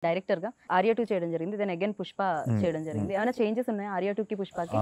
Director గా Arya two చేయడం జరిగింది దెన్ అగైన్ పుష్ప Hmm. చేయడం జరిగింది ఏమైనా చేంజెస్ ఉన్నాయి ఆర్యా టూ కి పుష్పకి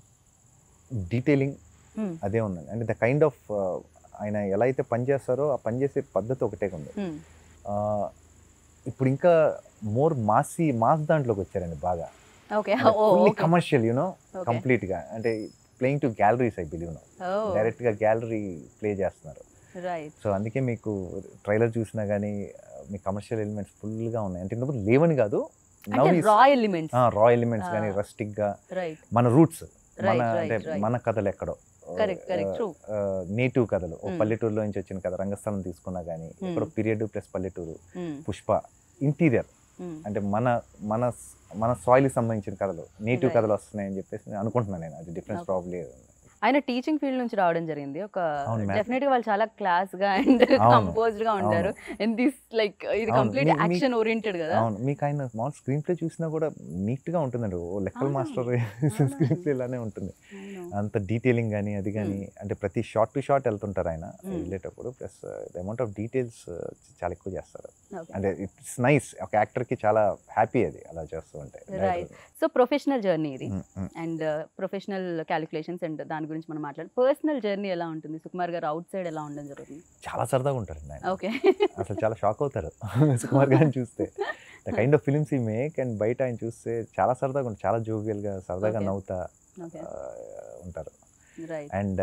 డీటెయిలింగ్ Hmm. అదే ఉన్నది అంటే ద కైండ్ ఆఫ్ ఆయన ఎలా అయితే పనిచేస్తారో ఆ పనిచేసే పద్ధతి ఒకటే ఉంది Hmm. ఆ, ఇప్పుడు ఇంకా మోర్ మాసి మాస్ దాంట్లోకి వచ్చారండి బాగా okay oh okay commercial you know okay complete గా అంటే playing to galleries I believe no oh direct గా గ్యాలరీ ప్లే చేస్తున్నారు రైట్ సో అందుకే మీకు ట్రైలర్ చూసినా కానీ మీ కమర్షియల్ ఎలిమెంట్స్ ఫుల్ గా ఉన్నాయి అంటే ఇంతకుముందు లేవని కాదు అంటే రా ఎలిమెంట్స్ రా ఎలిమెంట్స్ కానీ Ah. రస్టిక్ గా రైట్ మన రూట్స్ మన Right, right, అంటే right. మన కథలు ఎక్కడో Correct, correct, true. నేటివ్ కథలు ఓ Mm. పల్లెటూరులో నుంచి వచ్చిన కథ రంగస్థలం తీసుకున్నా కానీ ఎక్కడో పీరియడ్ ప్లస్ పల్లెటూరు పుష్ప ఇంటీరియర్ అంటే మన మన మన సాయిల్ సంబంధించిన కథలు నేటివ్ Right. కథలు వస్తున్నాయని చెప్పేసి నేను అనుకుంటున్నాను నేను అది డిఫరెన్స్ Okay. ప్రాబ్లీ ఆయన టీచింగ్ ఫీల్డ్ నుంచి రావడం జరిగింది ఒక అవును, ma'am. డెఫినెట్ గా వాళ్ళు చాలా క్లాస్ గా అండ్ అవును, కంపోజ్డ్ గా ఉంటారు అండ్ దిస్ లైక్ ఇది అవును, కంప్లీట్ మీ- మీ- యాక్షన్ ఓరియంటెడ్ కదా అవును మీకు ఆయన మామూలు స్క్రీన్ ప్లే చూసినా కూడా నీట్ గా ఉంటుందండి ఓ లెక్కల అవును. మాస్టర్ స్క్రీన్ ప్లే లానే ఉంటుంది అంత డీటెయిలింగ్ కానీ అది కానీ అంటే ప్రతి షార్ట్ టు షార్ట్ వెళ్తుంటారు ఆయన Mm. వెళ్ళేటప్పుడు plus the amount of details చాలా ఎక్కువ చేస్తారు Okay. అంటే ఇట్స్ నైస్ ఒక యాక్టర్ కి చాలా హ్యాపీ అది అలా చేస్తూ ఉంటే Right. సో ప్రొఫెషనల్ జర్నీ ఇది Mm, mm. And professional calculations and దాని గురించి మనం మాట్లాడు పర్సనల్ జర్నీ ఎలా ఉంటుంది సుకుమార్ గారు అవుట్ సైడ్ ఎలా ఉండడం జరుగుతుంది చాలా సరదాగా ఉంటారండి ఆయన ఓకే అసలు చాలా షాక్ అవుతారు సుకుమార్ గారిని చూస్తే the kind of films he make and బయట ఆయన చూస్తే చాలా సరదాగా ఉంటారు చాలా jovial గా సరదాగా Okay. నవ్వుతా ఓకే ఆ, ఉంటారు రైట్ అండ్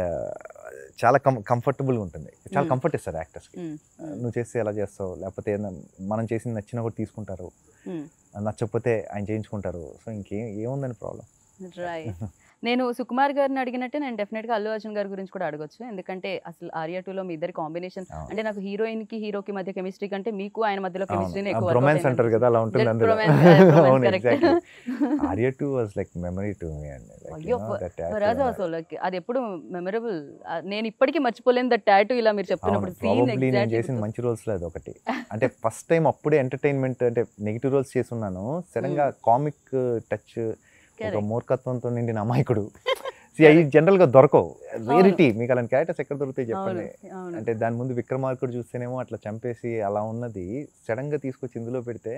చాలా కం కంఫర్టబుల్గా ఉంటుంది చాలా Mm. కంఫర్ట్ ఇస్తారు యాక్టర్స్కి నువ్వు చేస్తే ఎలా చేస్తావు లేకపోతే ఏదైనా మనం చేసింది నచ్చినా కూడా తీసుకుంటారు నచ్చకపోతే ఆయన చేయించుకుంటారు సో ఇంకేం ఏముందని ప్రాబ్లం రైట్ నేను సుకుమార్ గారిని అడిగినట్టే నేను డెఫినెట్ గా అల్లు అర్జున్ గారి గురించి కూడా అడగొచ్చు ఎందుకంటే అసలు ఆర్యా టూలో మీ ఇద్దరి కాంబినేషన్ అంటే నాకు హీరోయిన్ కి హీరోకి మధ్య కెమిస్ట్రీ కంటే మీకు ఆయన మధ్యలో కెమిస్ట్రీనే ఎక్కువ రొమాన్స్ అంటారు కదా అలా ఉంటుంది Just అందులో romance, yeah, romance, అవును correct. Exactly Arya too was like memory to me అండి Like, you అయ్యో, know, that actor Raja and- అసలు like అది ఎప్పుడు మెమరబుల్ నేను ఇప్పటికీ మర్చిపోలేను దట్ టాటూ ఇలా మీరు అవును చెప్తున్నప్పుడు సీన్ ప్రాబబ్లీ నేను చేసిన మంచి రోల్స్ లేదు ఒకటి అంటే ఫస్ట్ టైం అప్పుడే ఎంటర్టైన్మెంట్ అంటే నెగిటివ్ రోల్స్ చేస్తున్నాను సడన్ గా కామిక్ టచ్ ఒక Correct. మూర్ఖత్వంతో నిండిన అమాయకుడు See, అవి జనరల్ గా దొరకవు రేరిటీ మీకు అలాంటి క్యారెక్టర్స్ ఎక్కడ దొరుకుతాయి అవును చెప్పండి అవును అంటే దాని ముందు విక్రమార్కుడు చూస్తేనేమో అట్లా చంపేసి అలా ఉన్నది సడన్ గా తీసుకొచ్చి ఇందులో పెడితే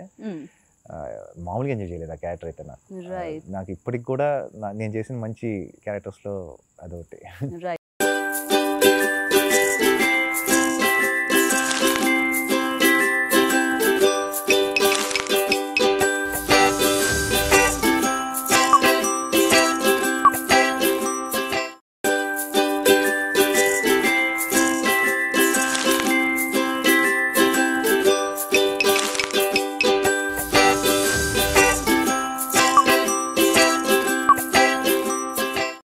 ఆ, మామూలుగా ఎంజాయ్ చేయలేదు ఆ క్యారెక్టర్ అయితే నాకు రైట్ నాకు ఇప్పటికి కూడా నా- నేను చేసిన మంచి క్యారెక్టర్స్ లో అదొకటి రైట్